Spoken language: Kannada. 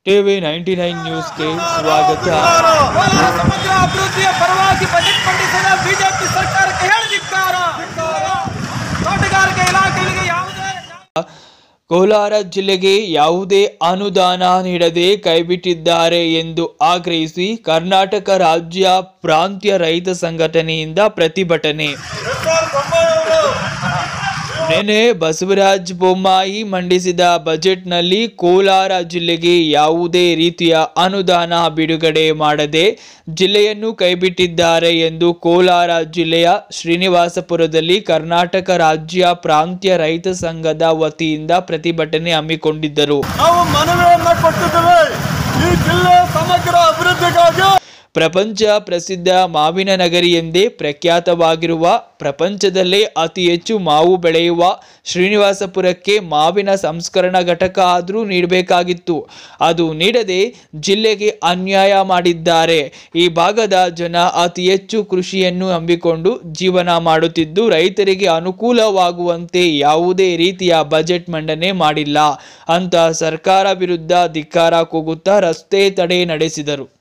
ಟಿವಿ ನೈಂಟಿ ನೈನ್ ನ್ಯೂಸ್ಗೆ ಸ್ವಾಗತ ಕೋಲಾರ ಸಮಗ್ರ ಅಭಿವೃದ್ಧಿಯ ಪರವಾಗಿ ಬಜೆಟ್ ಮಂಡಿಸಿದ ಬಿಜೆಪಿ ಸರ್ಕಾರಕ್ಕೆ ಹೇಳಿದಿದ್ದಾರೆ ತೋಟಗಾರಿಕೆ ಇಲಾಖೆಗೆ ಯಾವುದೇ ಕೋಲಾರ ಜಿಲ್ಲೆಗೆ ಯಾವುದೇ ಅನುದಾನ ನೀಡದೆ ಕೈಬಿಟ್ಟಿದ್ದಾರೆ ಎಂದು ಆಗ್ರಹಿಸಿ ಕರ್ನಾಟಕ ರಾಜ್ಯ ಪ್ರಾಂತ್ಯ ರೈತ ಸಂಘಟನೆಯಿಂದ ಪ್ರತಿಭಟನೆ ನಿನ್ನೆ ಬಸವರಾಜ ಬೊಮ್ಮಾಯಿ ಮಂಡಿಸಿದ ಬಜೆಟ್ನಲ್ಲಿ ಕೋಲಾರ ಜಿಲ್ಲೆಗೆ ಯಾವುದೇ ರೀತಿಯ ಅನುದಾನ ಬಿಡುಗಡೆ ಮಾಡದೆ ಜಿಲ್ಲೆಯನ್ನು ಕೈಬಿಟ್ಟಿದ್ದಾರೆ ಎಂದು ಕೋಲಾರ ಜಿಲ್ಲೆಯ ಶ್ರೀನಿವಾಸಪುರದಲ್ಲಿ ಕರ್ನಾಟಕ ರಾಜ್ಯ ಪ್ರಾಂತ್ಯ ರೈತ ಸಂಘದ ವತಿಯಿಂದ ಪ್ರತಿಭಟನೆ ಹಮ್ಮಿಕೊಂಡಿದ್ದರು ನಾವು ಮನವಿಯನ್ನ ಕೊಟ್ಟಿದ್ದೇವೆ ಈ ಜಿಲ್ಲೆ ಸಮಗ್ರ ಅಭಿವೃದ್ಧಿಗಾಗಿ ಪ್ರಪಂಚ ಪ್ರಸಿದ್ಧ ಮಾವಿನ ನಗರಿ ಎಂದೇ ಪ್ರಖ್ಯಾತವಾಗಿರುವ ಪ್ರಪಂಚದಲ್ಲೇ ಅತಿ ಹೆಚ್ಚು ಮಾವು ಬೆಳೆಯುವ ಶ್ರೀನಿವಾಸಪುರಕ್ಕೆ ಮಾವಿನ ಸಂಸ್ಕರಣಾ ಘಟಕ ಆದರೂ ನೀಡಬೇಕಾಗಿತ್ತು ಅದು ನೀಡದೆ ಜಿಲ್ಲೆಗೆ ಅನ್ಯಾಯ ಮಾಡಿದ್ದಾರೆ ಈ ಭಾಗದ ಜನ ಅತಿ ಹೆಚ್ಚು ಕೃಷಿಯನ್ನು ನಂಬಿಕೊಂಡು ಜೀವನ ಮಾಡುತ್ತಿದ್ದು ರೈತರಿಗೆ ಅನುಕೂಲವಾಗುವಂತೆ ಯಾವುದೇ ರೀತಿಯ ಬಜೆಟ್ ಮಂಡನೆ ಮಾಡಿಲ್ಲ ಅಂತ ಸರ್ಕಾರ ವಿರುದ್ಧ ಧಿಕ್ಕಾರ ಕೂಗುತ್ತಾ ರಸ್ತೆ ತಡೆ ನಡೆಸಿದರು